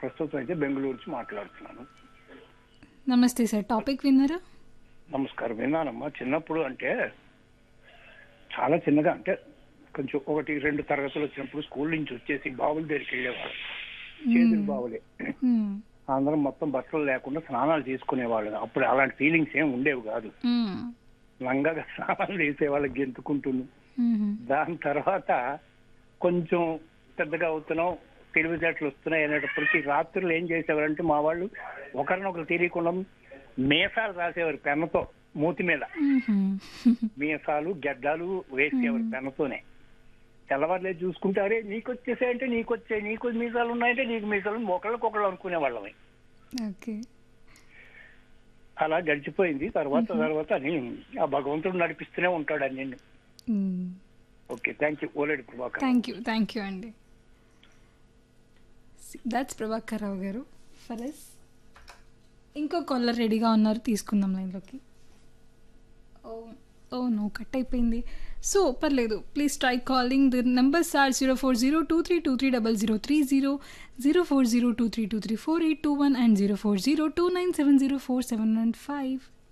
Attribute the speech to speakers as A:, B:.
A: ప్రస్తుతం అయితే బెంగళూరు నుంచి మాట్లాడుతున్నాను
B: నమస్తే సార్ టాపిక్ విన్నారా
A: నమస్కారం విన్నానమ్మా చిన్నప్పుడు అంటే చాలా చిన్నగా అంటే కొంచెం ఒకటి రెండు తరగతులు వచ్చినప్పుడు స్కూల్ నుంచి వచ్చేసి బావుల దగ్గరికి వెళ్ళేవాళ్ళు చేతులు బావులే
B: మ్మ్.
A: అందరం మొత్తం బట్టలు లేకుండా స్నానాలు చేసుకునేవాళ్ళు అప్పుడు అలాంటి ఫీలింగ్స్ ఏం ఉండేవి కాదు
B: మ్మ్.
A: లంగగా స్నానాలు చేసేవాళ్ళు గెంతుకుంటున్నాం
B: మ్మ్.
A: దాని తర్వాత కొంచెం పెద్దగా అవుతున్నాం తెలివితేటలు వస్తున్నాయి అనేటప్పటికి రాత్రులు ఏం చేసేవారంటే మా వాళ్ళు ఒకరినొకరు తెలియకుండా మీసాలు రాసేవారు పెన్నతో మూతి మీద
B: మ్మ్.
A: మీసాలు గెడ్డాలు వేసేవారు పెన్నతోనే తెల్లవారులే చూసుకుంటే అరే నీకు వచ్చేసాయంటే నీకు వచ్చాయి నీకు మీసాలు ఉన్నాయంటే నీకు మీసాలు ఒకళ్ళకొకళ్ళు అనుకునే వాళ్ళమే
B: ఓకే
A: అలా గడిచిపోయింది తర్వాత తర్వాత అని ఆ భగవంతుడు నడిపిస్తూనే ఉంటాడు అని నేను
B: మ్మ్.
A: ఓకే థ్యాంక్ యూ ఓలేడు Prabhakar
B: thank you thank you అండి దాట్స్ ప్రభాకర్ రావు గారు ఫరస్ ఇంకో కాలర్ రెడీగా ఉన్నారు తీసుకుందాం లైన్లోకి ఓ ఓ నో కట్ అయిపోయింది సో పర్లేదు please try calling the numbers are zero four zero two three two three double zero three zero zero four zero two three two three four eight two one and zero four zero two nine seven zero four seven one five